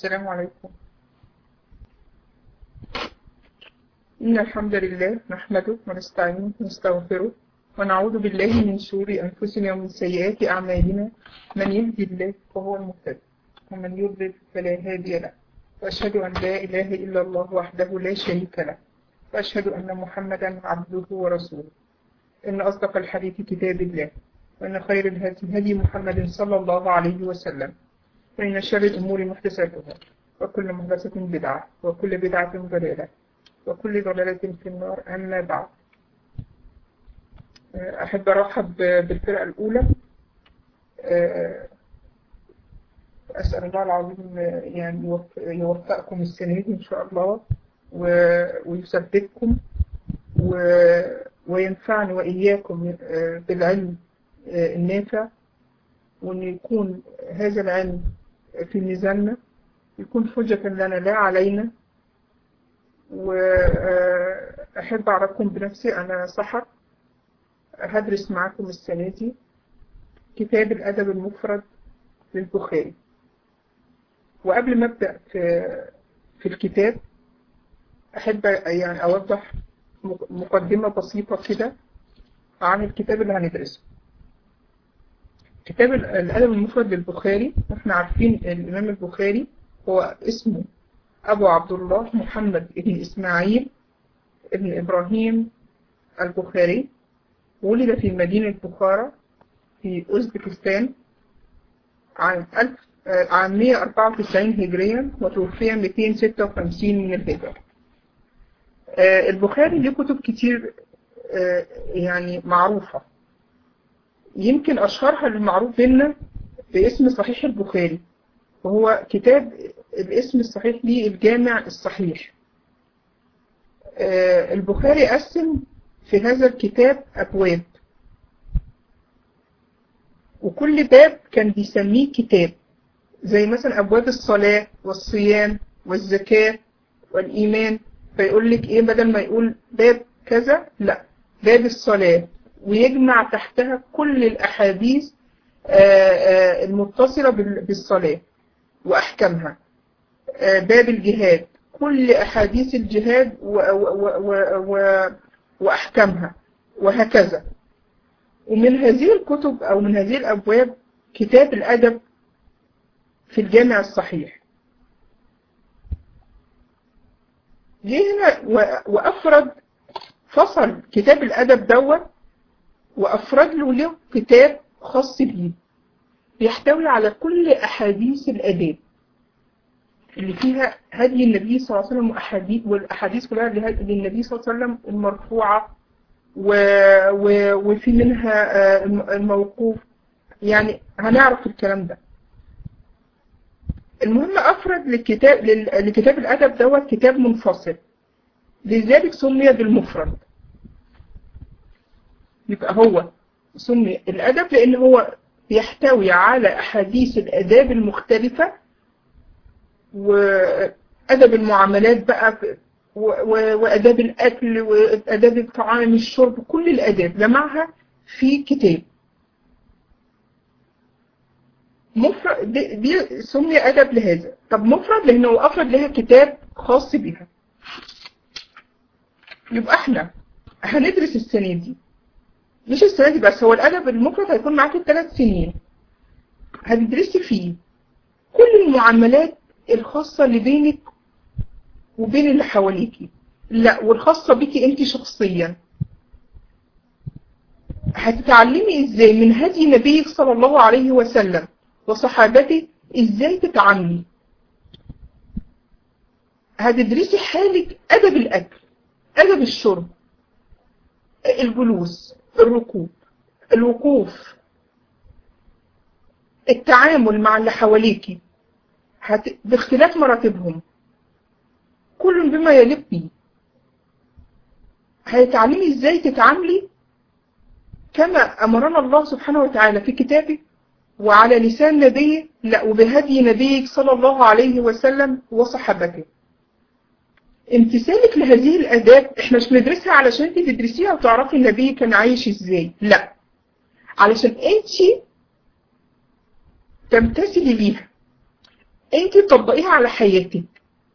السلام عليكم إن الحمد لله نحمده ونستعينه ونستغفره ونعوذ بالله من شرور أنفسنا ومن سيئات أعمالنا من يهدي الله فهو المهتد ومن يضلل فلا هادي له وأشهد أن لا إله إلا الله وحده لا شريك له وأشهد أن محمدا عبده ورسوله إن أصدق الحديث كتاب الله وإن خير الهدي هدي محمد صلى الله عليه وسلم وإن شر الأمور محدثاتها وكل محدثة بدعة وكل بدعة ضلالة وكل ضلالة في النار أما بعد أحب أرحب بالفرقة الأولى أسأل الله العظيم يعني يوفقكم السنة دي إن شاء الله ويثبتكم وينفعني وإياكم بالعلم النافع وأن يكون هذا العلم في ميزاننا يكون حجة لنا لا علينا وأحب أعرفكم بنفسي أنا سحر هدرس معكم السنة دي كتاب الأدب المفرد للبخاري وقبل ما أبدأ في, في الكتاب أحب يعني أوضح مقدمة بسيطة كده عن الكتاب اللي هندرسه كتاب الأدب المفرد للبخاري احنا عارفين الإمام البخاري هو اسمه أبو عبد الله محمد بن إسماعيل بن إبراهيم البخاري ولد في مدينة بخارى في أوزبكستان عام ألف عام 194 هجريا وتوفي 256 من الهجرة البخاري له كتب كتير يعني معروفة يمكن أشهرها المعروف بينا باسم صحيح البخاري وهو كتاب الاسم الصحيح ليه الجامع الصحيح البخاري قسم في هذا الكتاب أبواب وكل باب كان بيسميه كتاب زي مثلا أبواب الصلاة والصيام والزكاة والإيمان فيقول لك إيه بدل ما يقول باب كذا لا باب الصلاة ويجمع تحتها كل الأحاديث المتصلة بالصلاة وأحكامها باب الجهاد كل أحاديث الجهاد و و و و وأحكامها وهكذا ومن هذه الكتب أو من هذه الأبواب كتاب الأدب في الجامع الصحيح جه هنا وأفرد فصل كتاب الأدب دوت وأفرد له له كتاب خاص بيه بيحتوي على كل أحاديث الأداب اللي فيها هدي النبي صلى الله عليه وسلم وأحاديث والأحاديث كلها للنبي صلى الله عليه وسلم المرفوعة و... و... وفي منها الموقوف يعني هنعرف الكلام ده المهم أفرد للكتاب لكتاب الأدب دوت كتاب منفصل لذلك سمي بالمفرد يبقى هو سمي الأدب لأن هو بيحتوي على أحاديث الأداب المختلفة وأدب المعاملات بقى وأداب الأكل وأداب الطعام الشرب كل الأداب جمعها في كتاب مفرد دي, دي سمي أدب لهذا طب مفرد لأنه أفرد لها كتاب خاص بها يبقى احنا هندرس السنة دي مش السنة دي بس هو الأدب المفرد هيكون معاكي ثلاث سنين هتدرسي فيه كل المعاملات الخاصة اللي بينك وبين اللي حواليكي لا والخاصة بيكي انت شخصيا هتتعلمي ازاي من هدي نبيك صلى الله عليه وسلم وصحابته ازاي تتعاملي هتدرسي حالك أدب الأكل أدب الشرب الجلوس الركوب الوقوف التعامل مع اللي حواليكي هت... باختلاف مراتبهم كل بما يليق بيه هتتعلمي ازاي تتعاملي كما امرنا الله سبحانه وتعالى في كتابه وعلى لسان نبيه لا وبهدي نبيك صلى الله عليه وسلم وصحابته امتثالك لهذه الاداب احنا مش بندرسها علشان انت تدرسيها وتعرفي النبي كان عايش ازاي لا علشان انت تمتثلي ليها انت تطبقيها على حياتك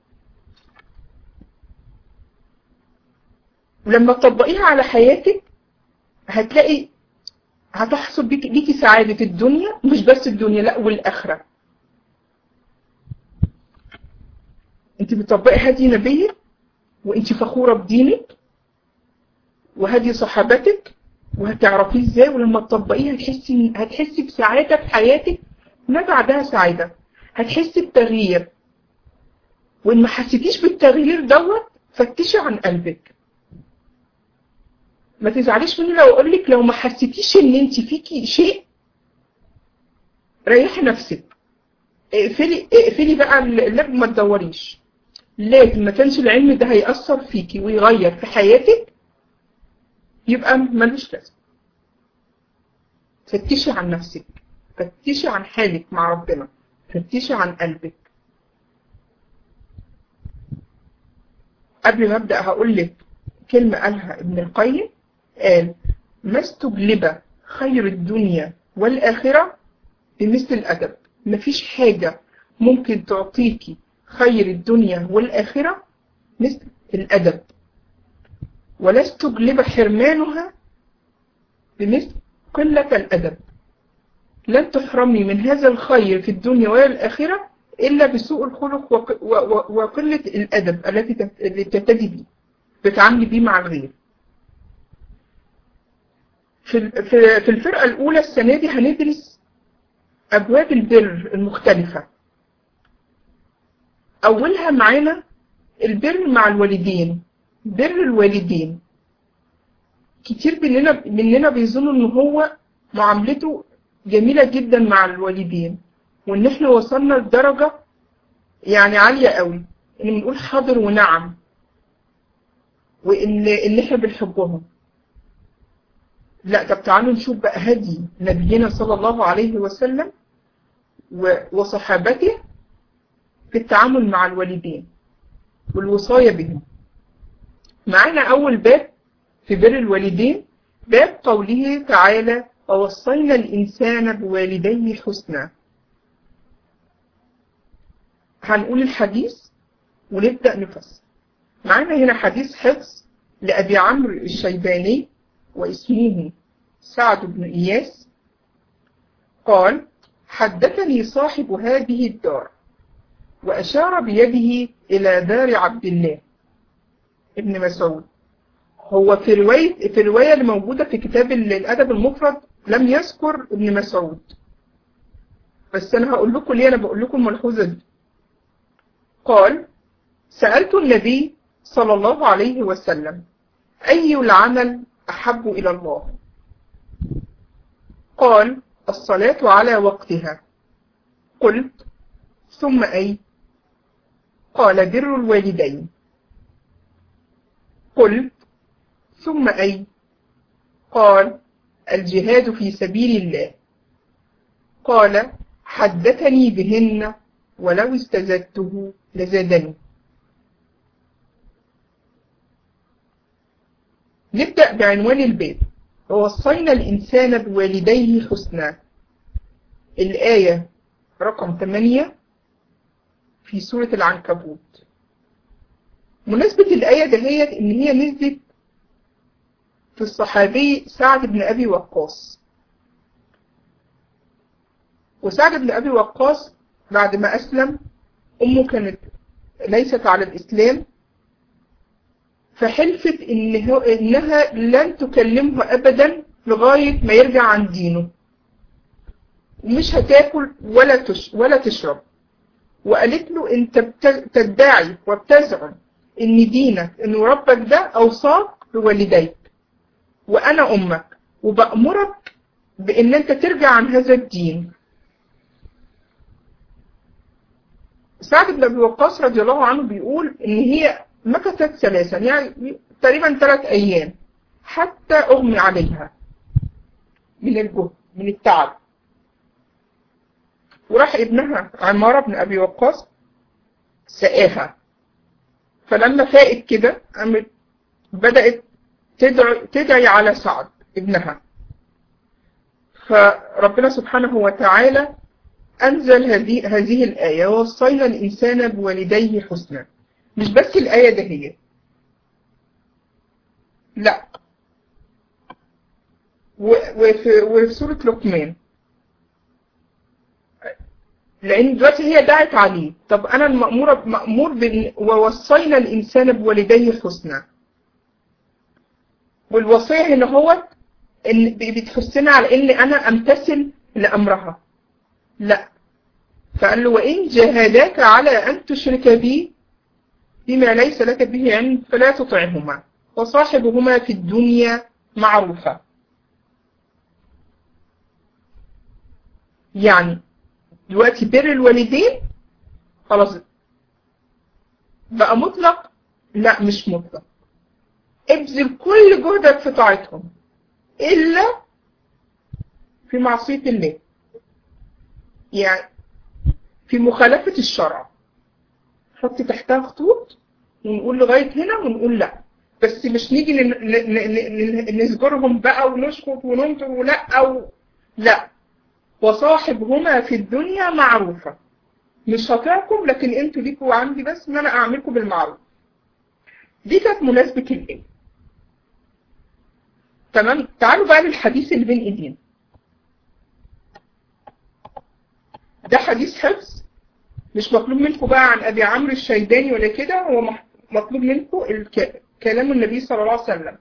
لما تطبقيها على حياتك هتلاقي هتحصل بيك ليكي سعادة الدنيا مش بس الدنيا لا والآخرة انت بتطبقي هدي نبيك وانت فخورة بدينك وهدي صحابتك وهتعرفيه ازاي ولما تطبقيه هتحسي هتحسي بسعادة في حياتك ما بعدها سعادة هتحسي بتغيير وان ما حسيتيش بالتغيير دوت فتشي عن قلبك ما تزعليش مني لو اقول لك لو ما حسيتيش ان انت فيكي شيء ريحي نفسك اقفلي اقفلي بقى اللاب ما تدوريش لكن ما كانش العلم ده هيأثر فيكي ويغير في حياتك يبقى ملوش لازمه فتشي عن نفسك فتشي عن حالك مع ربنا فتشي عن قلبك قبل ما ابدا هقول لك كلمه قالها ابن القيم قال ما استجلب خير الدنيا والاخره بمثل الادب مفيش حاجه ممكن تعطيكي خير الدنيا والاخره مثل الادب ولا استجلب حرمانها بمثل قلة الأدب لن تحرمي من هذا الخير في الدنيا والآخرة إلا بسوء الخلق وقلة الأدب التي تبتدي به بتعاملي بيه مع الغير في في الفرقة الأولى السنة دي هندرس أبواب البر المختلفة أولها معانا البر مع الوالدين بر الوالدين كتير مننا مننا بيظنوا ان هو معاملته جميلة جدا مع الوالدين وان احنا وصلنا لدرجة يعني عالية قوي ان بنقول حاضر ونعم وان ان احنا بنحبهم لا طب تعالوا نشوف بقى هدي نبينا صلى الله عليه وسلم وصحابته في التعامل مع الوالدين والوصاية بهم معانا أول باب في بر الوالدين باب قوله تعالى ووصينا الإنسان بوالديه حسنا هنقول الحديث ونبدأ نفسر معانا هنا حديث حفظ لأبي عمرو الشيباني واسمه سعد بن إياس قال حدثني صاحب هذه الدار وأشار بيده إلى دار عبد الله ابن مسعود هو في رواية في الرواية اللي موجودة في كتاب الأدب المفرد لم يذكر ابن مسعود بس أنا هقول لكم ليه أنا بقول لكم الملحوظة دي قال سألت النبي صلى الله عليه وسلم أي العمل أحب إلى الله قال الصلاة على وقتها قلت ثم أي قال بر الوالدين قلت ثم أي قال الجهاد في سبيل الله قال حدثني بهن ولو استزدته لزادني نبدأ بعنوان الباب ووصينا الإنسان بوالديه حسنا الآية رقم 8 في سورة العنكبوت مناسبة الآية دهيت إن هي نزلت في الصحابي سعد بن أبي وقاص وسعد بن أبي وقاص بعد ما أسلم أمه كانت ليست على الإسلام فحلفت إن هو إنها لن تكلمه أبدا لغاية ما يرجع عن دينه ومش هتاكل ولا تش ولا تشرب وقالت له انت تدعي وبتزعم ان دينك ان ربك ده اوصاك بوالديك وانا امك وبأمرك بان انت ترجع عن هذا الدين سعد بن ابي وقاص رضي الله عنه بيقول ان هي مكثت ثلاثا يعني تقريبا ثلاث ايام حتى اغمي عليها من الجهد من التعب وراح ابنها عمارة بن أبي وقاص سقاها فلما فاقت كده قامت بدأت تدعي, تدعي على سعد ابنها فربنا سبحانه وتعالى أنزل هذه هذه الآية ووصينا الإنسان بوالديه حسنا مش بس الآية ده هي لا وفي, وفي سورة لقمان لأن دلوقتي هي دعت عليه طب أنا المأمورة مأمور بن ووصينا الإنسان بوالديه حسنا والوصية هنا هو إن بتحسنا على إن أنا أمتثل لأمرها لا فقال له وإن جاهداك على أن تشرك بي بما ليس لك به علم فلا تطعهما وصاحبهما في الدنيا معروفة يعني دلوقتي بر الوالدين خلاص بقى مطلق لا مش مطلق ابذل كل جهدك في طاعتهم إلا في معصية الله يعني في مخالفة الشرع حط تحتها خطوط ونقول لغاية هنا ونقول لا بس مش نيجي نسجرهم بقى ونشخط وننطر ولا أو لا وصاحبهما في الدنيا معروفة مش هطيعكم لكن انتوا ليكوا عندي بس ان انا اعملكم بالمعروف دي كانت مناسبة الايه تمام تعالوا بقى للحديث اللي بين ايدينا ده حديث حفظ مش مطلوب منكم بقى عن ابي عمرو الشيباني ولا كده هو مطلوب منكم الك... كلام النبي صلى الله عليه وسلم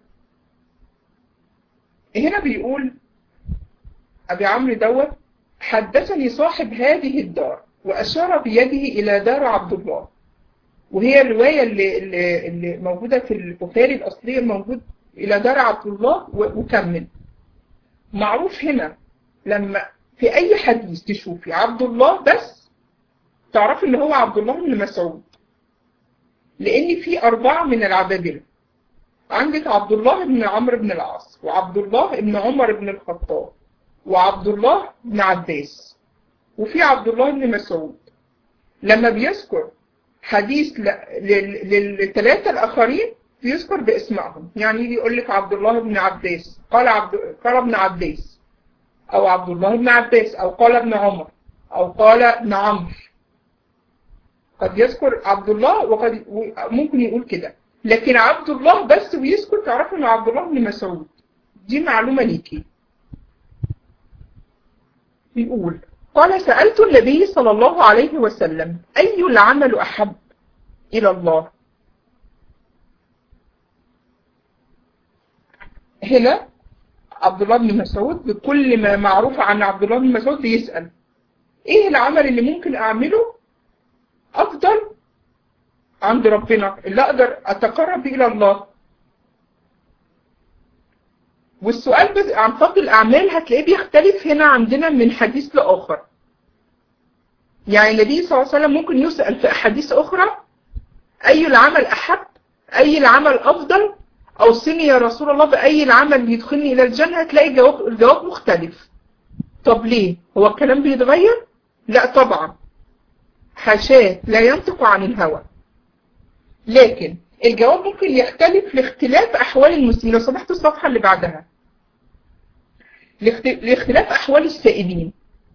هنا بيقول ابي عمرو دوت حدثني صاحب هذه الدار واشار بيده الى دار عبد الله وهي الروايه اللي, اللي, اللي موجوده في البخاري الاصليه موجود الى دار عبد الله وكمل معروف هنا لما في اي حديث تشوفي عبد الله بس تعرفي ان هو عبد الله بن مسعود لان في اربعه من العبادله عندك عبد الله بن عمرو بن العاص وعبد الله بن عمر بن الخطاب وعبد الله بن عباس وفي عبد الله بن مسعود لما بيذكر حديث للثلاثه الاخرين بيذكر باسمائهم يعني يجي يقول لك عبد الله بن عباس قال عبد قال ابن عباس او عبد الله بن عباس او قال ابن عمر او قال ابن عمرو قد يذكر عبد الله وقد ممكن يقول كده لكن عبد الله بس ويذكر تعرفوا انه عبد الله بن مسعود دي معلومه ليكي بيقول قال سألت النبي صلى الله عليه وسلم أي العمل أحب إلى الله هنا عبد الله بن مسعود بكل ما معروف عن عبد الله بن مسعود بيسأل ايه العمل اللي ممكن اعمله افضل عند ربنا اللي اقدر اتقرب الى الله والسؤال بس عن فضل الاعمال هتلاقيه بيختلف هنا عندنا من حديث لاخر يعني النبي صلى الله عليه وسلم ممكن يسأل في احاديث اخرى اي العمل احب اي العمل افضل اوصني يا رسول الله باي العمل يدخلني الى الجنه هتلاقي الجواب الجواب مختلف طب ليه هو الكلام بيتغير لا طبعا حاشاه لا ينطق عن الهوى لكن الجواب ممكن يختلف لاختلاف احوال المسلمين لو سمحتوا الصفحه اللي بعدها لاختلاف احوال السائلين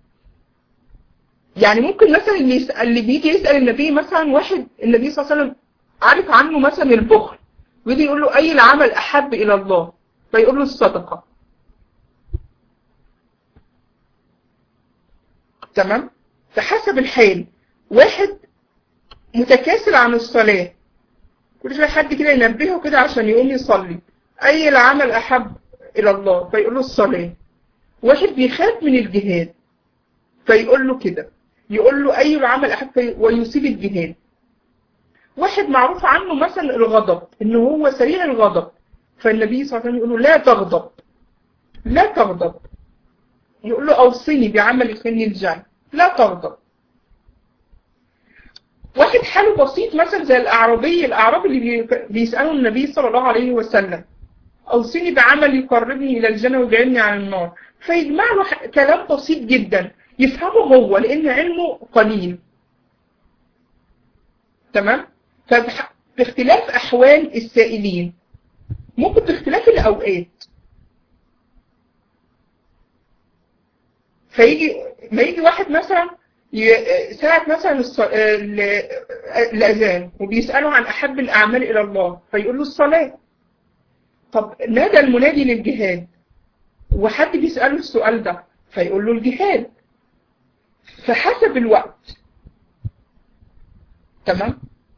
يعني ممكن مثلا اللي يسأل اللي بيجي يسال النبي مثلا واحد النبي صلى الله عليه وسلم عارف عنه مثلا البخل ويجي يقول له أي العمل أحب إلى الله فيقول له الصدقة تمام فحسب الحال واحد متكاسل عن الصلاة كل شوية حد كده ينبهه كده عشان يقوم يصلي أي العمل أحب إلى الله فيقول له الصلاة واحد بيخاف من الجهاد فيقول له كده يقول له أي العمل أحب ويسيب الجهاد واحد معروف عنه مثلا الغضب ان هو سريع الغضب فالنبي صلى الله عليه وسلم يقول له لا تغضب لا تغضب يقول له اوصني بعمل يدخلني الجنة لا تغضب واحد حاله بسيط مثلا زي الاعرابي الاعرابي اللي بيساله النبي صلى الله عليه وسلم اوصني بعمل يقربني الى الجنة ويبعدني عن النار فيجمع له كلام بسيط جدا يفهمه هو لان علمه قليل تمام فباختلاف أحوال السائلين ممكن باختلاف الأوقات فيجي ما يجي واحد مثلا ي- ساعة مثلا الص- ال- الأذان وبيسألوا عن أحب الأعمال إلى الله فيقول له الصلاة طب نادى المنادي للجهاد وحد بيسأله السؤال ده فيقول له الجهاد فحسب الوقت تمام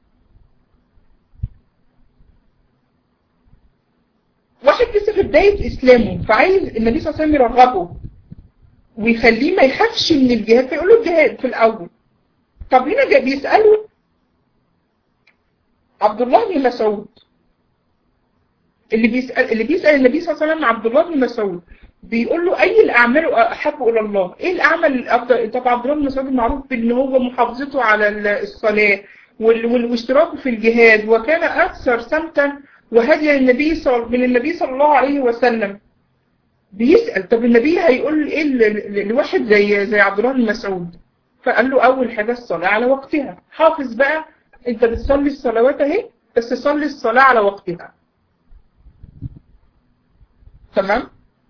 واحد لسه في بداية إسلامه فعايز النبي صلى الله عليه وسلم يرغبه ويخليه ما يخافش من الجهاد فيقول له الجهاد في الأول طب هنا جا- بيسأله عبد الله بن مسعود اللي بيسأل اللي بيسأل النبي صلى الله عليه وسلم عبد الله بن مسعود بيقول له أي الأعمال أحب إلى الله؟ إيه الأعمال الأفضل؟ طب عبد الله بن مسعود معروف بأن هو محافظته على ال- الصلاة وال- وال- واشتراكه في الجهاد وكان أكثر سمتا وهدي النبي صلى من النبي صلى الله عليه وسلم بيسأل طب النبي هيقول ايه ل- ل- لواحد زي زي عبد الله بن مسعود فقال له اول حاجه الصلاه على وقتها حافظ بقى انت بتصلي الصلوات اهي بس صلي الصلاه على وقتها تمام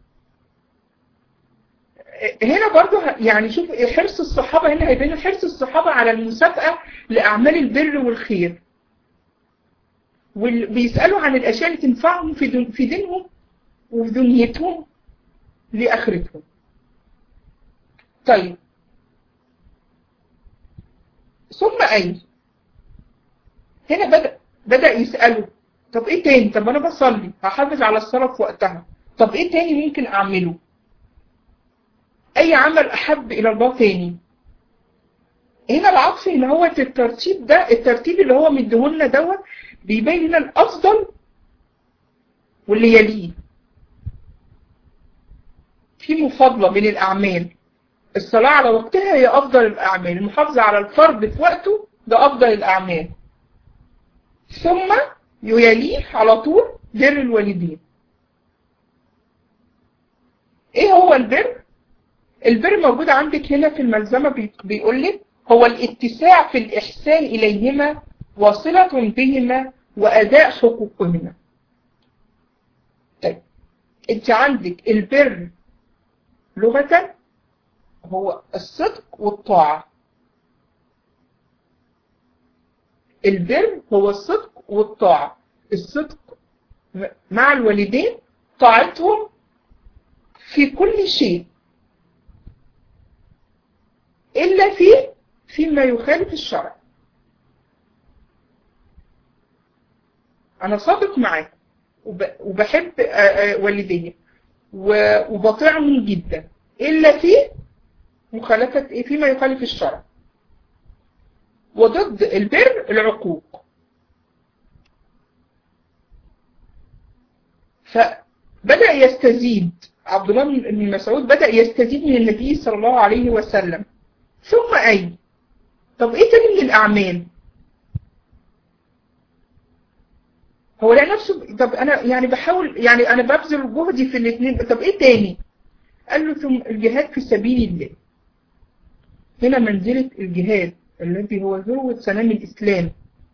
هنا برضو ه- يعني شوف حرص الصحابه هنا هيبين حرص الصحابه على المسابقه لاعمال البر والخير وبيسالوا عن الاشياء اللي تنفعهم في دن- في دينهم وفي دنيتهم لآخرتهم طيب ثم أين هنا بدأ بدأ يسأله طب ايه تاني طب انا بصلي هحافظ على الصلاة في وقتها طب ايه تاني ممكن اعمله اي عمل احب الى الله تاني هنا العطف اللي هو الترتيب ده الترتيب اللي هو مديهولنا دوت بيبين لنا الافضل واللي يليه في مفاضلة بين الأعمال الصلاة على وقتها هي أفضل الأعمال المحافظة على الفرض في وقته ده أفضل الأعمال ثم يليه على طول بر الوالدين إيه هو البر؟ البر موجود عندك هنا في الملزمة بي- بيقول لك هو الاتساع في الإحسان إليهما وصلة بهما وأداء حقوقهما طيب انت عندك البر لغة هو الصدق والطاعة البر هو الصدق والطاعة الصدق م- مع الوالدين طاعتهم في كل شيء إلا في فيما يخالف الشرع أنا صادق معاه وب- وبحب آه، آه، والدي و- وبطيعهم جدا إلا في مخالفة إيه فيما يخالف الشرع وضد البر العقوق فبدأ يستزيد عبد الله بن مسعود بدأ يستزيد من النبي صلى الله عليه وسلم ثم أي طب إيه تاني من الأعمال هو لقى نفسه طب أنا يعني بحاول يعني أنا ببذل جهدي في الاثنين طب إيه تاني قال له ثم الجهاد في سبيل الله هنا منزلة الجهاد الذي هو ذروة سلام الإسلام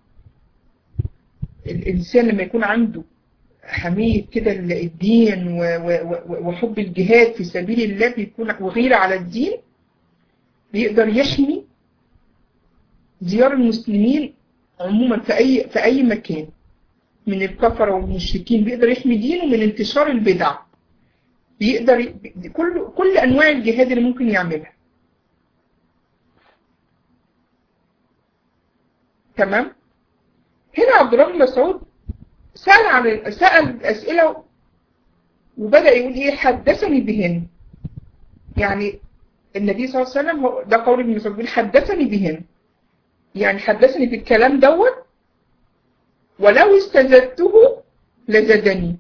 الإنسان لما يكون عنده حمية كده الدين و- و- و- وحب الجهاد في سبيل الله بيكون وغيرة على الدين بيقدر يحمي ديار المسلمين عموما في أي في أي مكان من الكفرة والمشركين بيقدر يحمي دينه من انتشار البدع بيقدر ي- كل كل أنواع الجهاد اللي ممكن يعملها تمام هنا عبد الله بن مسعود سأل عن سأل أسئلة وبدأ يقول إيه حدثني بهن يعني النبي صلى الله عليه وسلم هو- ده قول ابن مسعود بيقول حدثني بهن يعني حدثني بالكلام دوت ولو استزدته لزادني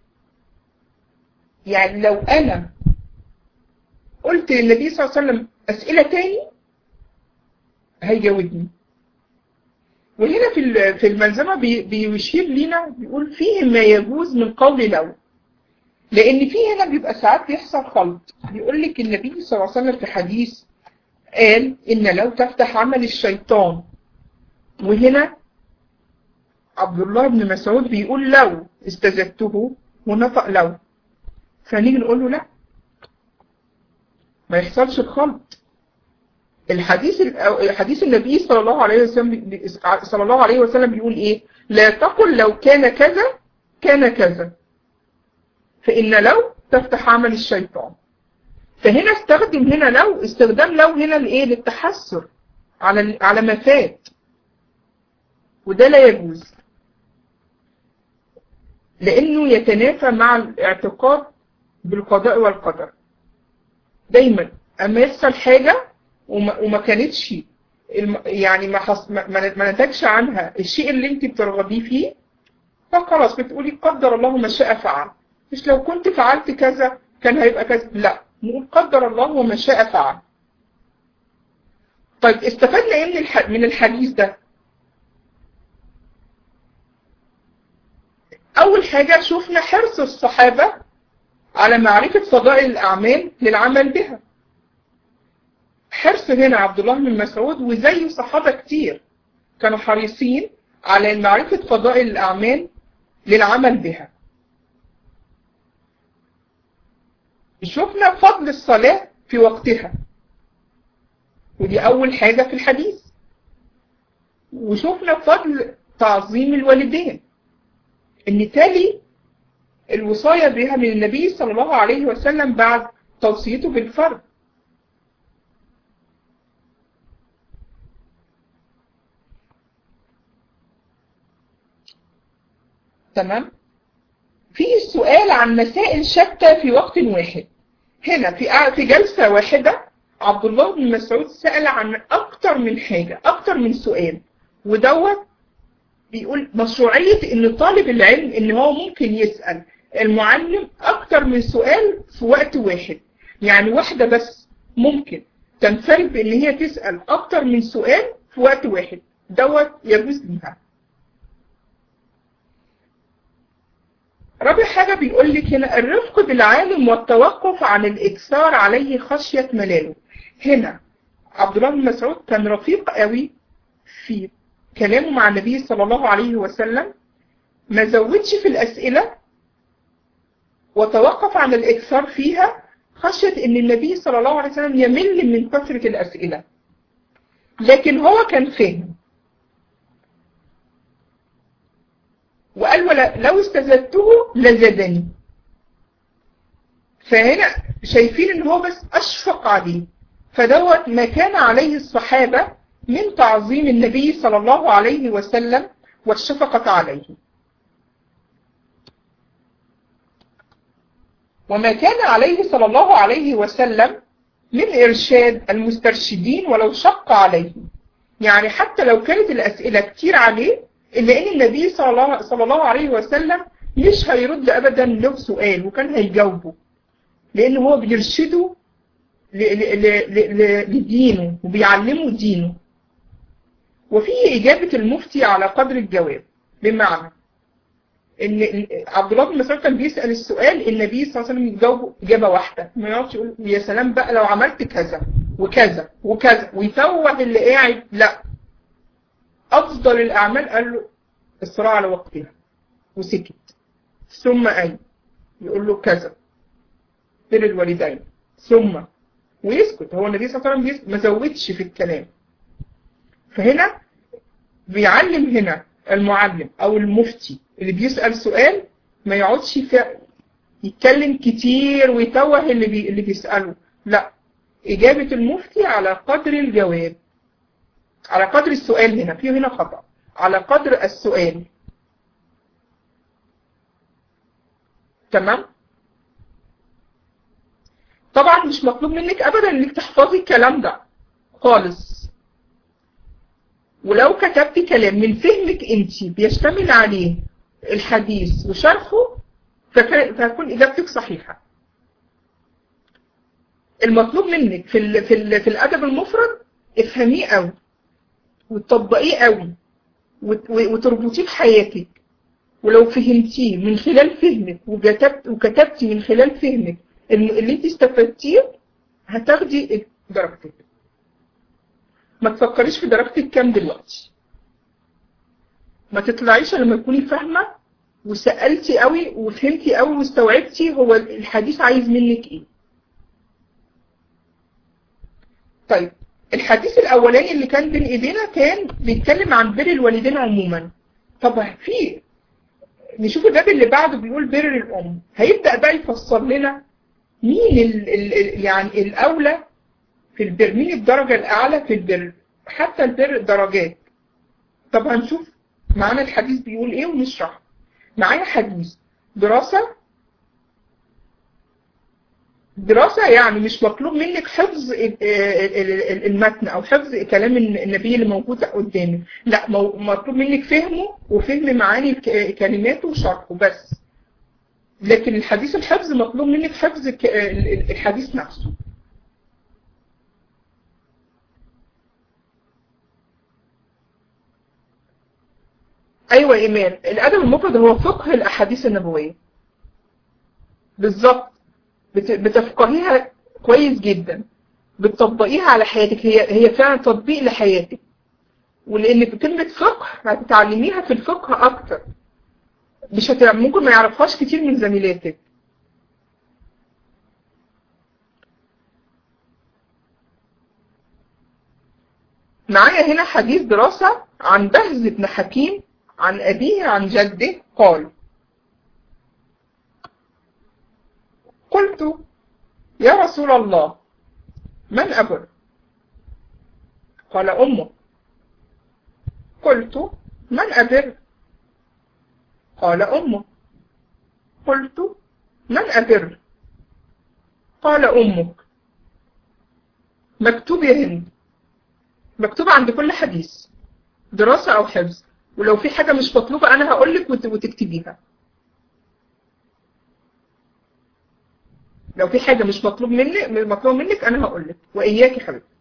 يعني لو أنا قلت للنبي صلى الله عليه وسلم أسئلة تاني هيجاوبني وهنا في ال- في الملزمة بي- بيشير لنا بيقول فيه ما يجوز من قول لو لأن فيه هنا بيبقى ساعات بيحصل خلط بيقول لك النبي صلى الله عليه وسلم في حديث قال إن لو تفتح عمل الشيطان وهنا عبد الله بن مسعود بيقول لو استزدته ونطق لو فنيجي نقول له لا ما يحصلش الخلط الحديث حديث النبي صلى الله عليه وسلم صلى الله عليه وسلم بيقول ايه لا تقل لو كان كذا كان كذا فإن لو تفتح عمل الشيطان فهنا استخدم هنا لو استخدام لو هنا لايه للتحسر على على ما فات وده لا يجوز لانه يتنافى مع الاعتقاد بالقضاء والقدر دايما اما يحصل حاجه وما, وما كانتش يعني ما, حص... ما, ما نتجش عنها الشيء اللي انت بترغبيه فيه فخلاص بتقولي قدر الله ما شاء فعل مش لو كنت فعلت كذا كان هيبقى كذا لا نقول قدر الله وما شاء فعل طيب استفدنا ايه من الح... من الحديث ده اول حاجة شفنا حرص الصحابة على معرفة فضائل الاعمال للعمل بها حرص هنا عبد الله بن مسعود وزيه صحابة كتير كانوا حريصين على معرفة فضائل الاعمال للعمل بها شفنا فضل الصلاة في وقتها ودي أول حاجة في الحديث وشفنا فضل تعظيم الوالدين إن تالي الوصاية بها من النبي صلى الله عليه وسلم بعد توصيته بالفرد تمام في سؤال عن مسائل شتى في وقت واحد هنا في في جلسة واحدة عبد الله بن مسعود سأل عن أكتر من حاجة أكتر من سؤال ودوت بيقول مشروعية إن طالب العلم إن هو ممكن يسأل المعلم أكتر من سؤال في وقت واحد يعني واحدة بس ممكن تنفرد بإن هي تسأل أكتر من سؤال في وقت واحد دوت يجوز ليها رابع حاجة بيقول لك هنا الرفق بالعالم والتوقف عن الإكثار عليه خشية ملاله هنا عبد الله بن مسعود كان رفيق قوي في كلامه مع النبي صلى الله عليه وسلم ما زودش في الأسئلة وتوقف عن الإكثار فيها خشية أن النبي صلى الله عليه وسلم يمل من كثرة الأسئلة لكن هو كان فاهم وقال ولا لو استزدته لزادني فهنا شايفين ان هو بس اشفق عليه فدوت ما كان عليه الصحابة من تعظيم النبي صلى الله عليه وسلم والشفقة عليه وما كان عليه صلى الله عليه وسلم من إرشاد المسترشدين ولو شق عليه يعني حتى لو كانت الأسئلة كتير عليه إلا إن النبي صلى الله, صلى الله عليه وسلم مش هيرد أبدا له سؤال وكان هيجاوبه لأن هو بيرشده لدينه وبيعلمه دينه وفي إجابة المفتي على قدر الجواب بمعنى إن عبد الله بن مسعود كان بيسأل السؤال النبي صلى الله عليه وسلم يجاوبه إجابة واحدة ما يقعدش يقول يا سلام بقى لو عملت كذا وكذا وكذا ويفوه اللي قاعد لا أفضل الأعمال قال له الصلاة على وقتها وسكت ثم أي يقول له كذا بر الوالدين ثم ويسكت هو النبي صلى الله عليه وسلم ما زودش في الكلام فهنا بيعلم هنا المعلم أو المفتي اللي بيسأل سؤال ما يقعدش يتكلم كتير ويتوه اللي, بي... اللي بيسأله لا إجابة المفتي على قدر الجواب على قدر السؤال هنا في هنا خطأ على قدر السؤال تمام طبعا مش مطلوب منك ابدا انك تحفظي الكلام ده خالص ولو كتبت كلام من فهمك انت بيشتمل عليه الحديث وشرحه فهتكون اجابتك صحيحة المطلوب منك في ال في ال في الادب المفرد افهميه قوي وتطبقيه قوي وتربطيه بحياتك ولو فهمتيه من خلال فهمك وكتبت وكتبتي من خلال فهمك اللي انت استفدتيه هتاخدي درجتك ما تفكريش في درجتك كام دلوقتي ما تطلعيش لما تكوني فاهمه وسالتي قوي وفهمتي قوي واستوعبتي هو الحديث عايز منك ايه طيب الحديث الاولاني اللي كان بين ايدينا كان بيتكلم عن بر الوالدين عموما طب في نشوف الباب اللي بعده بيقول بر الام هيبدا بقى يفسر لنا مين ال ال يعني الاولى في البر مين الدرجه الاعلى في البر حتى البر درجات طب هنشوف معانا الحديث بيقول ايه ونشرح معايا حديث دراسه دراسة يعني مش مطلوب منك حفظ المتن أو حفظ كلام النبي اللي موجود قدامك لا مطلوب منك فهمه وفهم معاني كلماته وشرحه بس لكن الحديث الحفظ مطلوب منك حفظ الحديث نفسه أيوة إيمان الأدب المفرد هو فقه الأحاديث النبوية بالظبط بتفقهيها كويس جدا بتطبقيها على حياتك هي هي فعلا تطبيق لحياتك ولان كلمه فقه هتتعلميها في الفقه اكتر مش هت... ممكن ما يعرفهاش كتير من زميلاتك معايا هنا حديث دراسة عن بهز بن حكيم عن أبيه عن جده قال قلت يا رسول الله من أبر قال أمه قلت من أبر قال أمه قلت من أبر قال أمك مكتوب يا هند مكتوب عند كل حديث دراسة أو حفظ ولو في حاجة مش مطلوبة أنا هقولك وتكتبيها لو في حاجة مش مطلوب منك مطلوب منك أنا هقول لك وإياك يا حبيبتي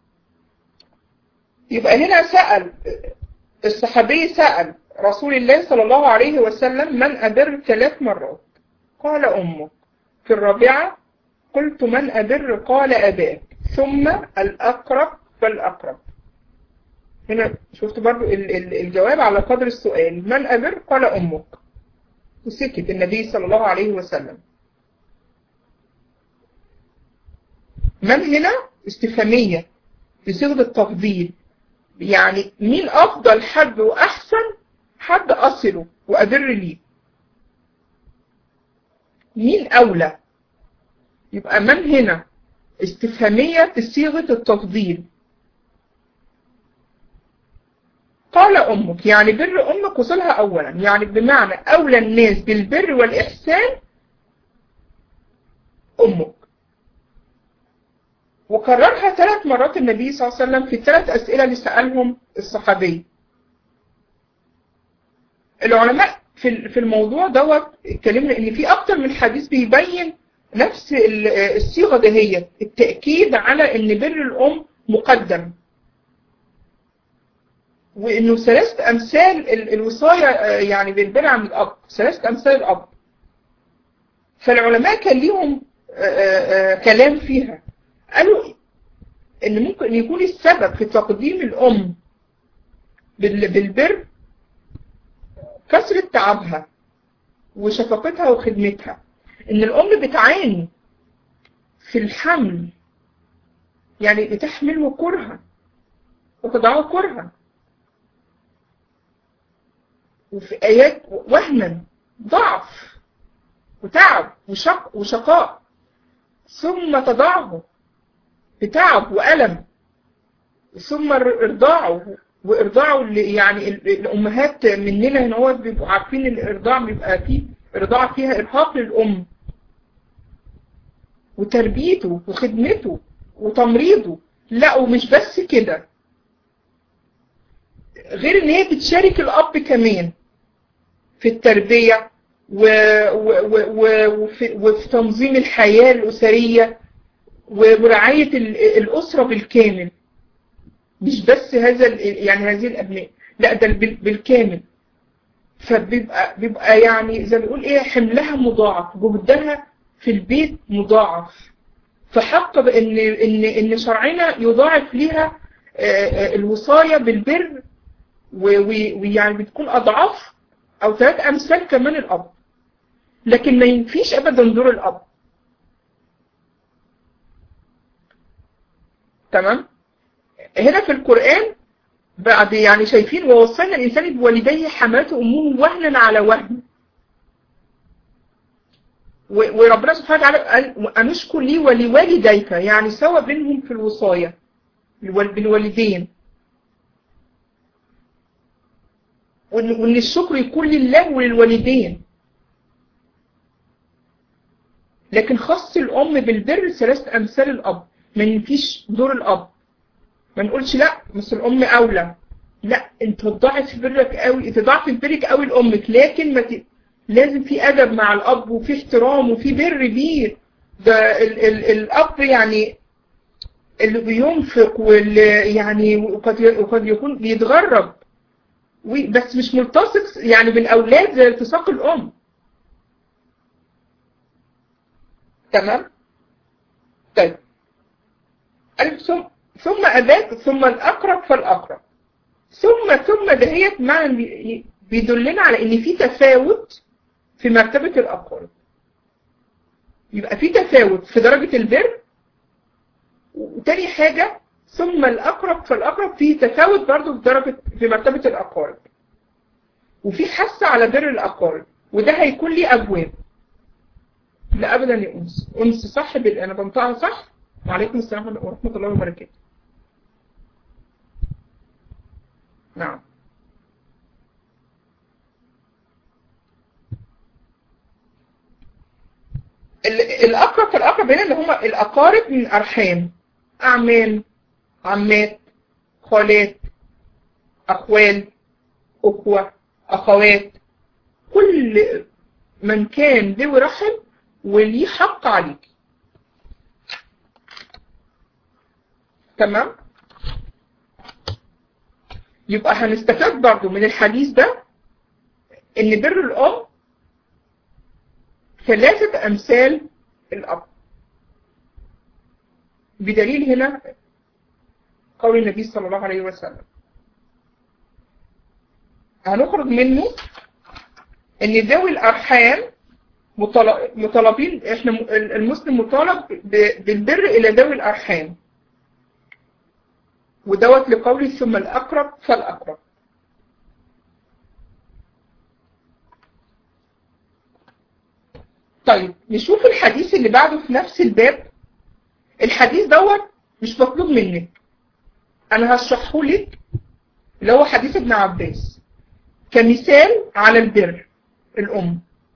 يبقى هنا سأل الصحابي سأل رسول الله صلى الله عليه وسلم من أبر ثلاث مرات قال أمك في الرابعة قلت من أبر قال أباك ثم الأقرب فالأقرب هنا شفت برضو الجواب على قدر السؤال من أبر قال أمك وسكت النبي صلى الله عليه وسلم من هنا استفهامية بصيغة التفضيل يعني مين أفضل حد وأحسن حد أصله وأبر ليه مين أولى يبقى من هنا استفهامية بصيغة التفضيل قال أمك يعني بر أمك وصلها أولا يعني بمعنى أولى الناس بالبر والإحسان أمك وكررها ثلاث مرات النبي صلى الله عليه وسلم في الثلاث أسئلة اللي سألهم الصحابي العلماء في في الموضوع دوت اتكلمنا ان في اكتر من حديث بيبين نفس الصيغه دهيت التاكيد على ان بر الام مقدم وانه ثلاثه امثال الوصايه يعني بالبر عن الاب ثلاثه امثال الاب فالعلماء كان ليهم كلام فيها قالوا ان ممكن يكون السبب في تقديم الام بالبر كثرة تعبها وشفقتها وخدمتها ان الام بتعاني في الحمل يعني بتحمل وكرها وتضعه كرها وفي ايات وهنا ضعف وتعب وشق وشقاء ثم تضعه بتعب وألم ثم ارضاعه وارضاعه اللي يعني الامهات مننا هنا هو بيبقوا عارفين الارضاع بيبقى فيه ارضاع فيها ارهاق للام وتربيته وخدمته وتمريضه لا ومش بس كده غير ان هي بتشارك الاب كمان في التربية و... و... و... وفي... وفي تنظيم الحياة الأسرية ورعاية الأسرة بالكامل مش بس هذا يعني هذه الأبناء لا ده بالكامل فبيبقى بيبقى يعني زي ما بنقول ايه حملها مضاعف جهدها في البيت مضاعف فحق بان ان ان شرعنا يضاعف ليها الوصايه بالبر ويعني بتكون اضعاف او ثلاث امثال كمان الاب لكن ما ينفيش ابدا دور الاب تمام هنا في القرآن بعد يعني شايفين ووصلنا الإنسان بوالديه حماته أمه وهنا على وهن وربنا سبحانه وتعالى قال أنشكر لي ولوالديك يعني سوى بينهم في الوصاية بالوالدين وإن الشكر يكون لله وللوالدين لكن خص الأم بالبر ثلاثة أمثال الأب ما ينفيش دور الأب ما نقولش لا بس الأم أولى لا أنت تضاعف برك قوي أنت ضاعف برك قوي لأمك لكن ما ت... لازم في أدب مع الأب وفي احترام وفي بر بيه ده ال ال الأب يعني اللي بينفق واللي يعني وقد وقد يكون بيتغرب بس مش ملتصق يعني بالأولاد زي التصاق الأم تمام طيب ثم ثم أباك ثم الأقرب فالأقرب ثم ثم دهيت معنى بيدلنا على إن في تفاوت في مرتبة الأقارب يبقى في تفاوت في درجة البر وتاني حاجة ثم الأقرب فالأقرب في تفاوت برضو في درجة في مرتبة الأقارب وفي حث على بر الأقارب وده هيكون ليه أبواب لا أبدا يا أنس أنس صح أنا بنطقها صح وعليكم السلام ورحمة الله وبركاته نعم الأقرب فالأقرب هنا اللي هم الأقارب من أرحام أعمام عمات خالات أخوال أخوة أخوات كل من كان ذوي رحم وليه حق عليك تمام يبقى هنستفاد برضو من الحديث ده ان بر الام ثلاثة امثال الاب بدليل هنا قول النبي صلى الله عليه وسلم هنخرج منه ان ذوي الارحام مطالبين احنا المسلم مطالب بالبر الى ذوي الارحام ودوت لقوله ثم الأقرب فالأقرب طيب نشوف الحديث اللي بعده في نفس الباب الحديث دوت مش مطلوب منك أنا هشرحه لك اللي هو حديث ابن عباس كمثال على البر الأم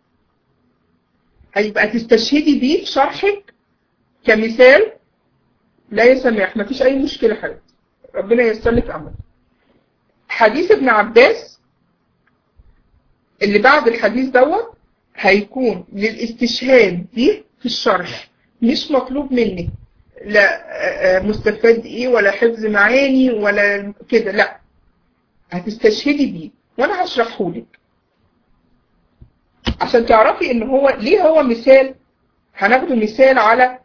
هيبقى تستشهدي بيه في شرحك كمثال لا يسمح مفيش أي مشكلة حبيبتي ربنا ييسر لك امرك حديث ابن عباس اللي بعد الحديث دوت هيكون للاستشهاد به في الشرح مش مطلوب منك لا مستفاد ايه ولا حفظ معاني ولا كده لا هتستشهدي بيه وانا هشرحه لك عشان تعرفي ان هو ليه هو مثال هناخده مثال على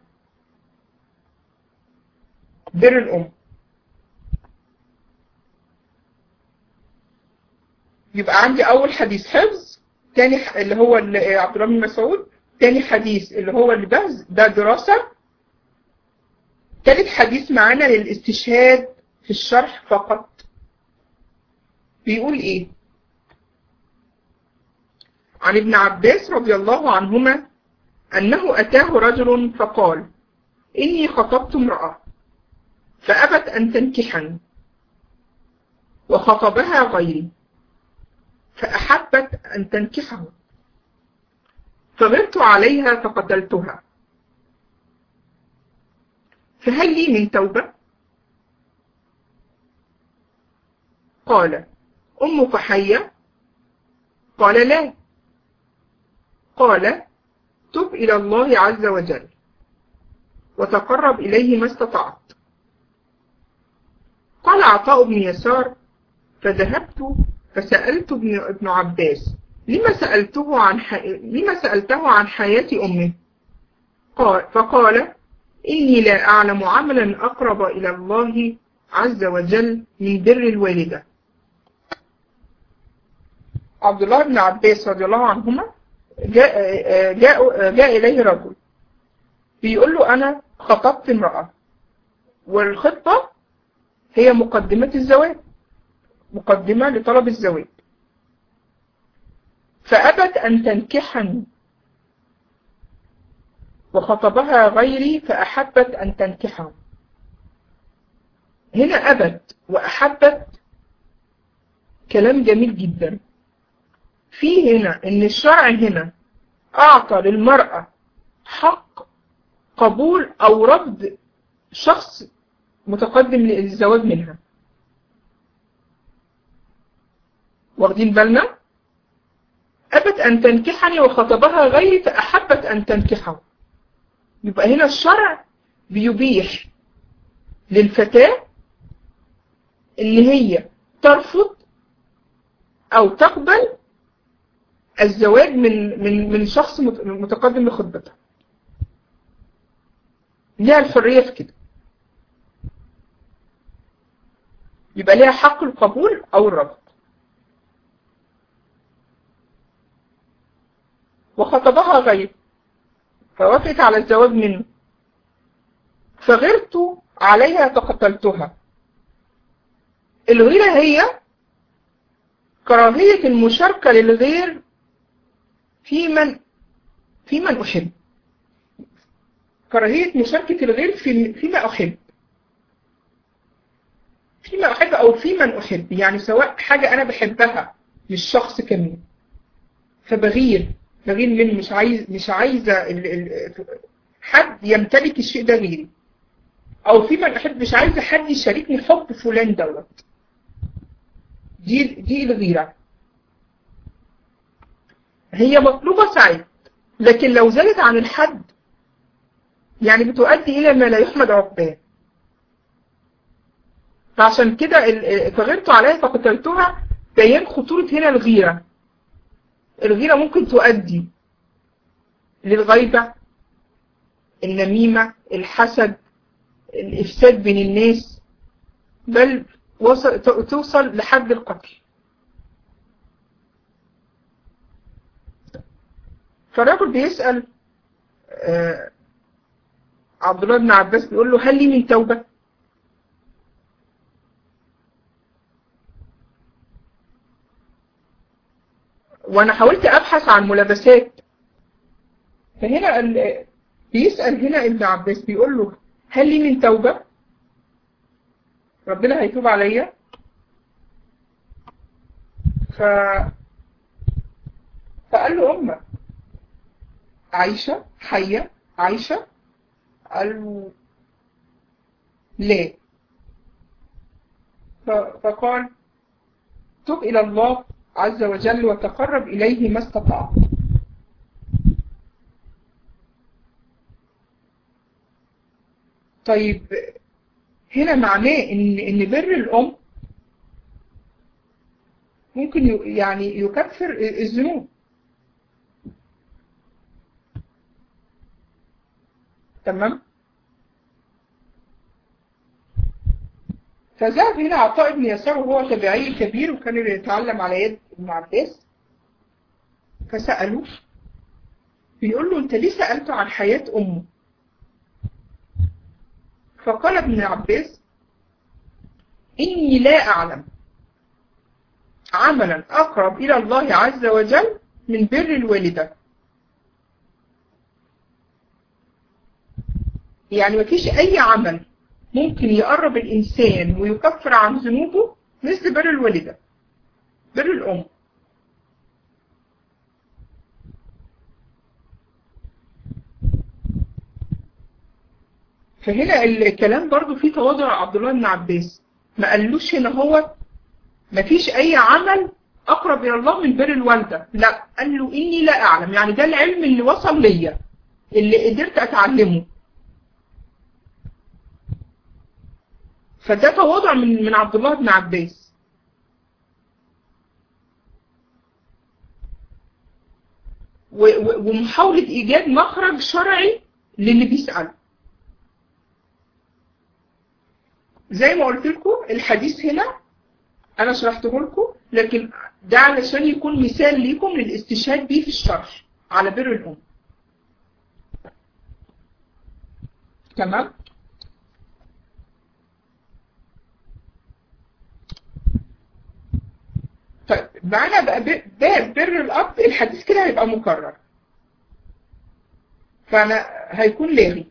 بر الام يبقى عندي أول حديث حفظ تاني اللي هو اللي عبد الله بن مسعود تاني حديث اللي هو اللباس ده دراسة تالت حديث معانا للاستشهاد في الشرح فقط بيقول ايه عن ابن عباس رضي الله عنهما أنه أتاه رجل فقال إني خطبت امرأة فأبت أن تنكحني وخطبها غيري فأحبت أن تنكحه فغرت عليها فقتلتها فهل لي من توبة؟ قال أمك حية؟ قال لا قال تب إلى الله عز وجل وتقرب إليه ما استطعت قال عطاء بن يسار فذهبت فسألت ابن, ابن عباس لما سألته عن ح... لما سألته عن حياة أمه قال فقال إني لا أعلم عملا أقرب إلى الله عز وجل من بر الوالدة عبد الله بن عباس رضي الله عنهما جاء, جاء, جاء إليه رجل بيقول له أنا خطبت امرأة والخطبة هي مقدمة الزواج مقدمة لطلب الزواج فأبت أن تنكحني وخطبها غيري فأحبت أن تنكحه هنا أبت وأحبت كلام جميل جدا في هنا إن الشرع هنا أعطى للمرأة حق قبول أو رفض شخص متقدم للزواج منها واخدين بالنا أبت أن تنكحني وخطبها غيري فأحبت أن تنكحه يبقى هنا الشرع بيبيح للفتاة اللي هي ترفض أو تقبل الزواج من من من شخص متقدم لخطبتها ليها الحرية في كده يبقى ليها حق القبول أو الرفض وخطبها غير فوافقت على الزواج منه فغرت عليها فقتلتها الغيرة هي كراهية المشاركة للغير في من في من أحب كراهية مشاركة الغير في فيما أحب فيما أحب أو في من أحب يعني سواء حاجة أنا بحبها للشخص كمان فبغير بغير منه مش عايز مش عايزة ال ال حد يمتلك الشيء ده غيري أو في من أحب مش عايزة حد يشاركني حب فلان دوت دي دي الغيرة هي مطلوبة ساعات لكن لو زادت عن الحد يعني بتؤدي إلى ما لا يحمد عقباه فعشان كده فغرت عليها فقتلتها بيان خطورة هنا الغيرة الغيرة ممكن تؤدي للغيبة النميمة الحسد الإفساد بين الناس بل وصل توصل لحد القتل فالرجل بيسأل آه عبد الله بن عباس بيقول له هل لي من توبة وانا حاولت ابحث عن ملابسات فهنا بيسأل هنا ابن عباس بيقول له هل لي من توبة ربنا هيتوب عليا ف فقال له أمة عايشة حية عايشة قال له لا فقال تب إلى الله عز وجل وتقرب إليه ما استطعت طيب هنا معناه ان ان بر الام ممكن يعني يكفر الذنوب تمام فذهب هنا عطاء بن يسار وهو تابعي كبير وكان يتعلم على يد ابن عباس فسأله بيقول له انت ليه سألته عن حياة امه فقال ابن عباس إني لا أعلم عملا أقرب إلى الله عز وجل من بر الوالدة يعني مفيش أي عمل ممكن يقرب الإنسان ويكفر عن ذنوبه مثل بر الوالدة بر الأم فهنا الكلام برضو فيه تواضع عبد الله بن عباس ما قالوش هنا هو ما فيش اي عمل اقرب الى الله من بر الوالده لا قال له اني لا اعلم يعني ده العلم اللي وصل ليا اللي قدرت اتعلمه فده تواضع من من عبد الله بن عباس ومحاولة إيجاد مخرج شرعي للي بيسأله زي ما قلت لكم الحديث هنا انا شرحته لكم لكن ده علشان يكون مثال ليكم للاستشهاد بيه في الشرح على بر الام تمام طيب معانا بقى باب بر الأب الحديث كده هيبقى مكرر فأنا هيكون لاغي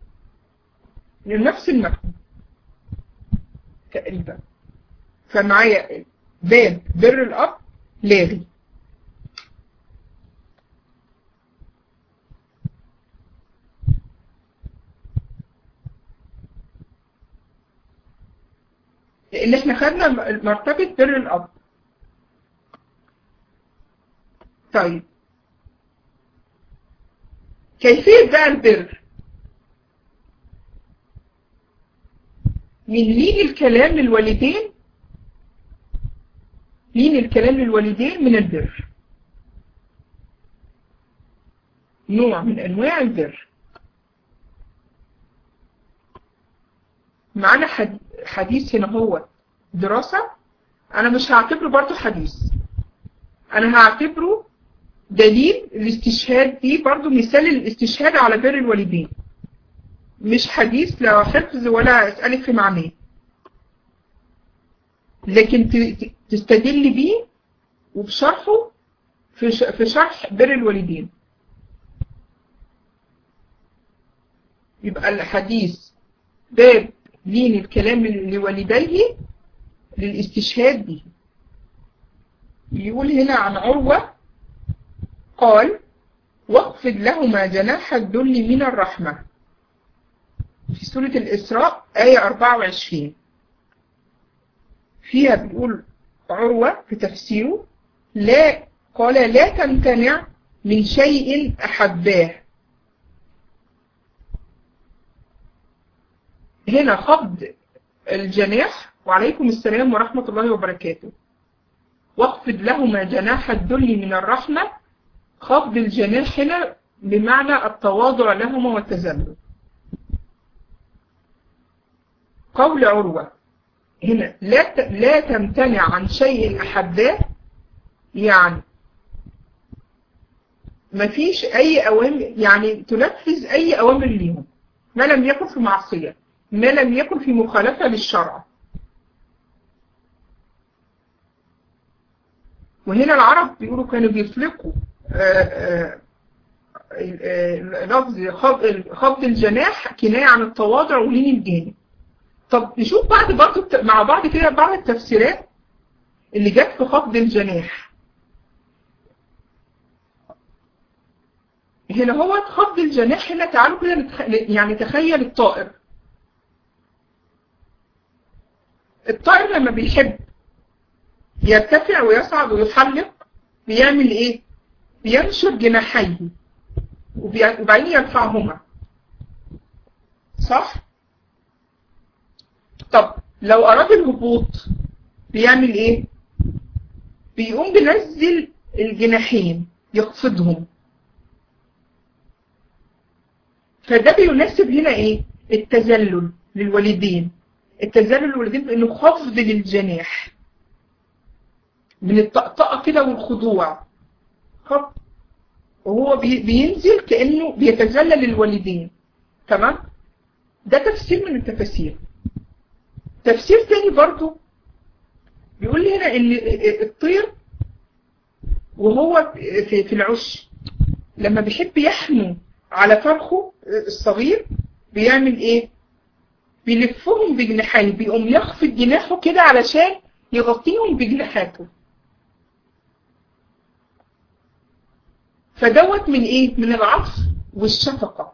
لنفس المفهوم تقريبا فمعايا باب بر الأب لاغي لأن احنا خدنا مرتبة بر الأب طيب كيفية بقى البر من لين الكلام للوالدين لين الكلام للوالدين من البر نوع من أنواع البر معانا حديث هنا هو دراسة أنا مش هعتبره برضو حديث أنا هعتبره دليل الاستشهاد دي برضو مثال الاستشهاد على بر الوالدين مش حديث لا حفظ ولا أسألك في معناه لكن تستدل بيه وبشرحه في شرح بر الوالدين يبقى الحديث باب لين الكلام لوالديه للاستشهاد به يقول هنا عن عروة قال واخفض لهما جناح الذل من الرحمة في سورة الإسراء آية 24 فيها بيقول عروة في تفسيره لا قال لا تمتنع من شيء أحباه هنا خفض الجناح وعليكم السلام ورحمة الله وبركاته واخفض لهما جناح الذل من الرحمة خفض الجناح هنا بمعنى التواضع لهما والتذلل قول عروة هنا لا لا تمتنع عن شيء أحباه يعني مفيش أي أوامر يعني تنفذ أي أوامر ليهم ما لم يكن في معصية ما لم يكن في مخالفة للشرع وهنا العرب بيقولوا كانوا بيطلقوا لفظ خفض الجناح كناية عن التواضع ولين الجانب طب نشوف بعد برضه مع بعض كده بعض التفسيرات اللي جت في خفض الجناح هنا هو خفض الجناح هنا تعالوا كده يعني تخيل الطائر الطائر لما بيحب يرتفع ويصعد ويحلق بيعمل ايه بينشر جناحيه وبعدين يرفعهما صح طب لو اراد الهبوط بيعمل ايه بيقوم بينزل الجناحين يخفضهم فده بيناسب هنا ايه التذلل للوالدين التذلل للوالدين بانه خفض للجناح من الطقطقه كده والخضوع خفض وهو بينزل كانه بيتذلل للوالدين تمام ده تفسير من التفاسير تفسير تاني برضو بيقول لي هنا ان الطير وهو في العش لما بيحب يحمو على فرخه الصغير بيعمل ايه بيلفهم بجناحين بيقوم يخفض جناحه كده علشان يغطيهم بجناحاته فدوت من ايه من العطف والشفقة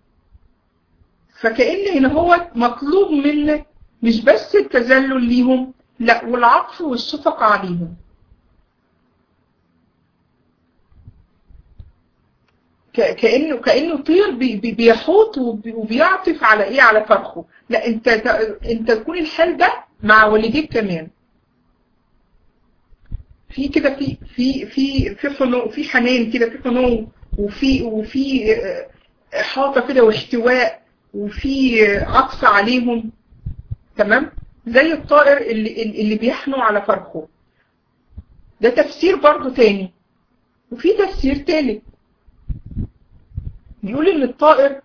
فكأن هنا هو مطلوب منك مش بس التذلل ليهم لا والعطف والشفقة عليهم كأنه كأنه طير بي بيحوط وبيعطف على ايه على فرخه لا انت انت تكون الحال ده مع والديك كمان في كده في في في في حنو في حنان كده في حنو وفي وفي احاطه كده واحتواء وفي عطف عليهم تمام زي الطائر اللي اللي بيحنو على فرخه ده تفسير برضه تاني وفي تفسير تالت بيقول ان الطائر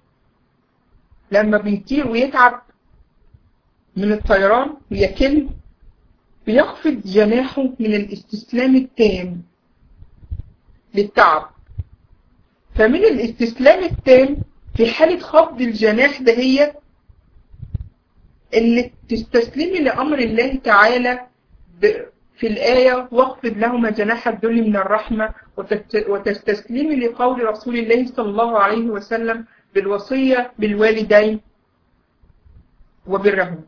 لما بيطير ويتعب من الطيران ويكل بيخفض جناحه من الاستسلام التام للتعب فمن الاستسلام التام في حالة خفض الجناح ده هي انك تستسلمي لأمر الله تعالى في الآية واخفض لهما جناح الذل من الرحمة وتستسلمي لقول رسول الله صلى الله عليه وسلم بالوصية بالوالدين وبرهم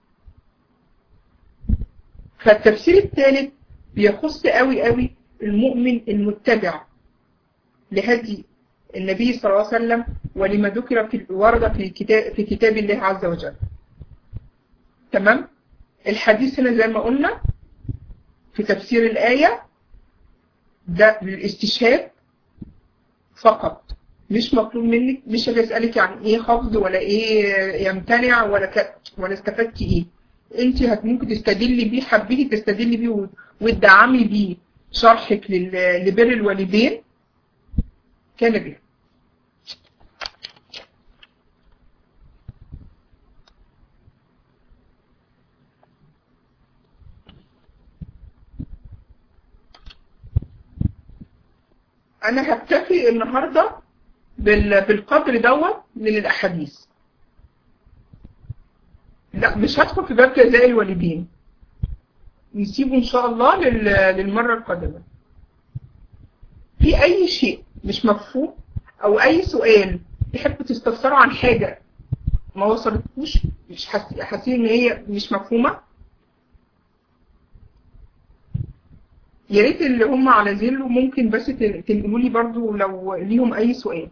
فالتفسير الثالث بيخص قوي قوي المؤمن المتبع لهدي النبي صلى الله عليه وسلم ولما ذكر في ورد في كتاب في كتاب الله عز وجل تمام الحديث هنا زي ما قلنا في تفسير الآية ده للاستشهاد فقط مش مطلوب منك مش هاجي اسالك يعني ايه خفض ولا ايه يمتنع ولا ك... ولا استفدتي ايه انت هت ممكن تستدلي بيه حبيتي تستدلي بيه وتدعمي بيه شرحك لل... لبر الوالدين كان به انا هكتفي النهارده بالقدر دوت من الاحاديث لا مش هدخل في باب جزاء الوالدين نسيبه ان شاء الله للمره القادمه في اي شيء مش مفهوم او اي سؤال تحب تستفسروا عن حاجه ما وصلتكوش مش حاسين ان هي مش مفهومه يا ريت اللي هم على زيلو ممكن بس تنقلوا لي برضو لو ليهم اي سؤال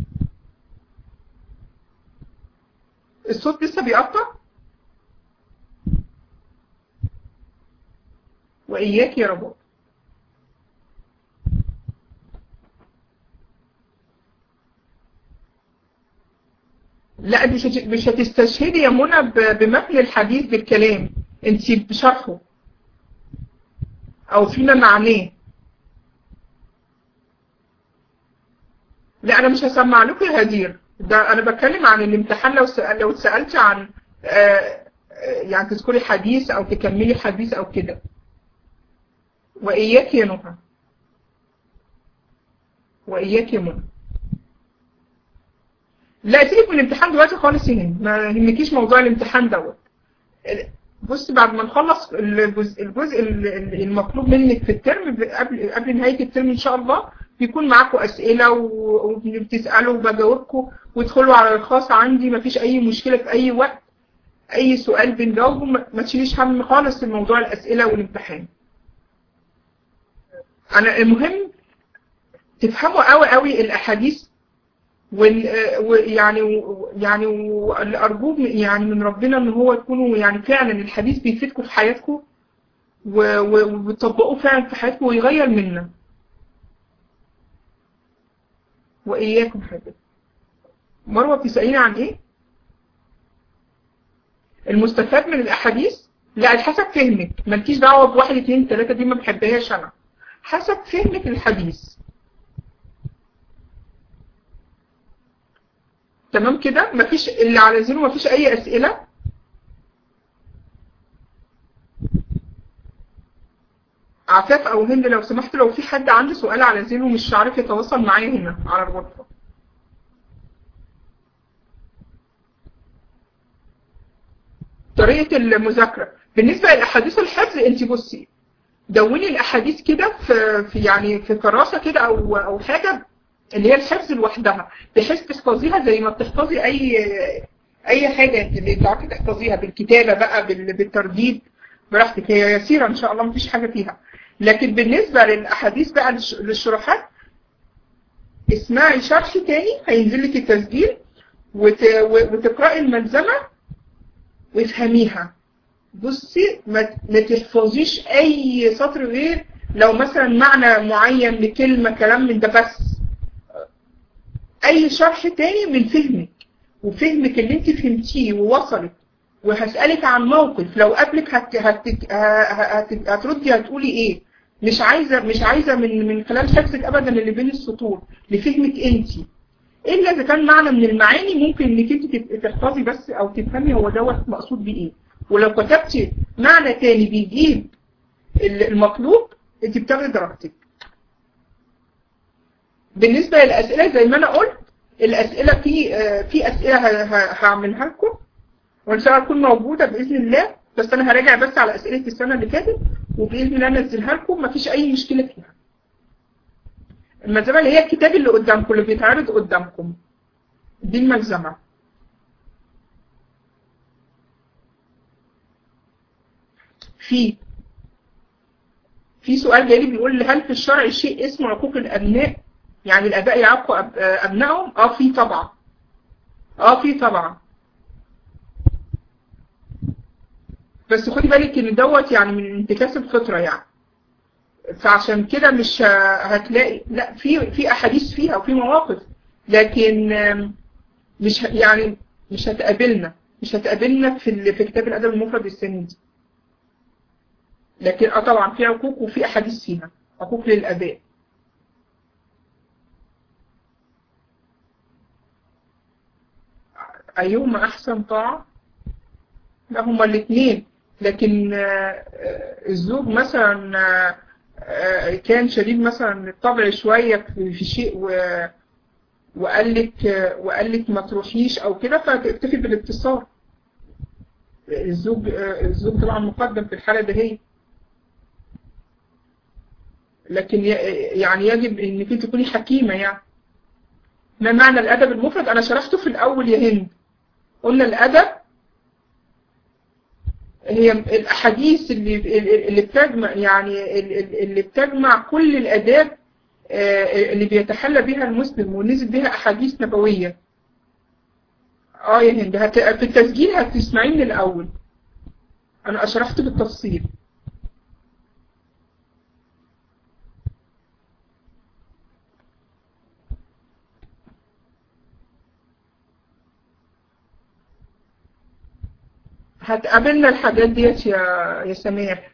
الصوت لسه بيقطع واياك يا رباط لا مش مش هتستشهدي يا منى بمثل الحديث بالكلام انت بشرحه او فيما معناه لا انا مش هسمع لكم يا هدير ده انا بتكلم عن الامتحان لو سأل لو اتسالت عن آه يعني تذكري حديث او تكملي حديث او كده واياك يا نهى واياك يا منى لا سيبك من الامتحان دلوقتي خالص هنا ما يهمكيش موضوع الامتحان دوت بص بعد ما نخلص الجزء, الجزء المطلوب منك في الترم قبل قبل نهايه الترم ان شاء الله بيكون معاكم اسئله وبتسالوا وبجاوبكم وادخلوا على الخاص عندي ما فيش اي مشكله في اي وقت اي سؤال بنجاوبه ما تشيليش هم خالص في موضوع الاسئله والامتحان انا المهم تفهموا قوي قوي الاحاديث ويعني يعني اللي ارجوه يعني من ربنا ان هو تكونوا يعني فعلا الحديث بيفيدكم في حياتكم وبتطبقوه فعلا في حياتكم ويغير منا واياكم حاجه مروه بتساليني عن ايه المستفاد من الاحاديث لا حسب فهمك مالكيش دعوه بواحد اتنين تلاته دي ما بحبهاش انا حسب فهمك الحديث تمام كده مفيش اللي على زيرو مفيش اي اسئله عفاف او هند لو سمحت لو في حد عنده سؤال على زيرو مش عارف يتواصل معايا هنا على الغرفه طريقه المذاكره بالنسبه للاحاديث الحفظ انت بصي دوني الاحاديث كده في, في يعني في كراسه كده او او حاجه اللي هي الحفظ لوحدها بحيث تحفظيها زي ما بتحفظي اي اي حاجه اللي تعرفي تحفظيها بالكتابه بقى بالترديد براحتك هي يسيره ان شاء الله مفيش حاجه فيها لكن بالنسبه للاحاديث بقى للشروحات اسمعي شرح تاني هينزل لك التسجيل وت... وتقراي الملزمه وافهميها بصي ما, ما تحفظيش اي سطر غير لو مثلا معنى معين لكلمه كلام من ده بس اي شرح تاني من فهمك وفهمك اللي انت فهمتيه ووصلك وهسألك عن موقف لو قبلك هت... هت... هت... هتردي هتقولي ايه مش عايزة مش عايزة من من خلال حفظك ابدا اللي بين السطور لفهمك انت الا اذا كان معنى من المعاني ممكن انك انت تحفظي بس او تفهمي هو دوت مقصود بيه ايه ولو كتبتي معنى تاني بيجيب المطلوب انت بتاخدي درجتك بالنسبة للأسئلة زي ما أنا قلت الأسئلة في في أسئلة هعملها لكم وإن شاء الله تكون موجودة بإذن الله بس أنا هراجع بس على أسئلة السنة اللي فاتت وبإذن الله أنزلها لكم مفيش أي مشكلة فيها الملزمة اللي هي الكتاب اللي قدامكم اللي بيتعرض قدامكم دي الملزمة في في سؤال جاي بيقول هل في الشرع شيء اسمه عقوق الأبناء يعني الآباء يعاقوا أب... أبنائهم اه في طبعا اه في طبعا بس خدي بالك ان دوت يعني من انتكاس الفطرة يعني فعشان كده مش هتلاقي لا في في احاديث فيها وفي مواقف لكن مش يعني مش هتقابلنا مش هتقابلنا في في كتاب الادب المفرد السنه دي لكن اه طبعا في عقوق وفي احاديث فيها عقوق للاباء ايهما احسن طاعه لا هما الاثنين لكن الزوج مثلا كان شديد مثلا الطبع شويه في شيء و وقال لك وقال لك ما تروحيش او كده فتكتفي بالاتصال الزوج الزوج طبعا مقدم في الحاله دهيت لكن يعني يجب انك انت تكوني حكيمة يعني ما معنى الادب المفرد انا شرحته في الاول يا هند قلنا الادب هي الاحاديث اللي اللي بتجمع يعني اللي بتجمع كل الاداب اللي بيتحلى بها المسلم ونزل بها احاديث نبويه اه يا هند هت... في التسجيل هتسمعين من الاول انا اشرحت بالتفصيل هتقابلنا الحاجات ديت يا يا سماح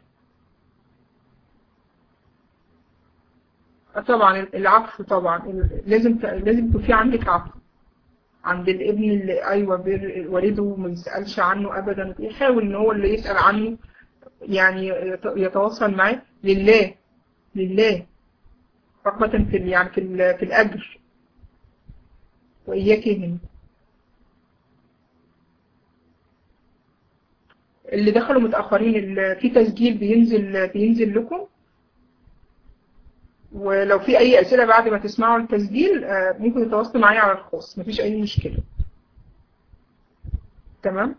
طبعا العفو طبعا لازم لازم يكون في عندك عفو عند الابن اللي ايوه بر والده ما يسالش عنه ابدا يحاول ان هو اللي يسال عنه يعني يتواصل معاه لله لله رغبة في يعني في في الاجر واياك هنا اللي دخلوا متأخرين في تسجيل بينزل بينزل لكم ولو في أي أسئلة بعد ما تسمعوا التسجيل ممكن تتواصلوا معايا على الخاص مفيش أي مشكلة تمام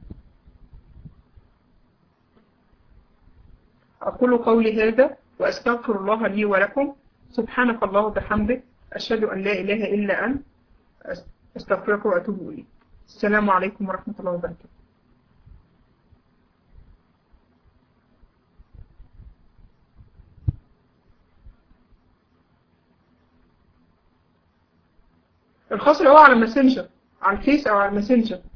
أقول قولي هذا وأستغفر الله لي ولكم سبحانك الله وبحمدك أشهد أن لا إله إلا أنت أستغفرك وأتوب إليك السلام عليكم ورحمة الله وبركاته الخاص اللي هو على الماسنجر على الفيس او على الماسنجر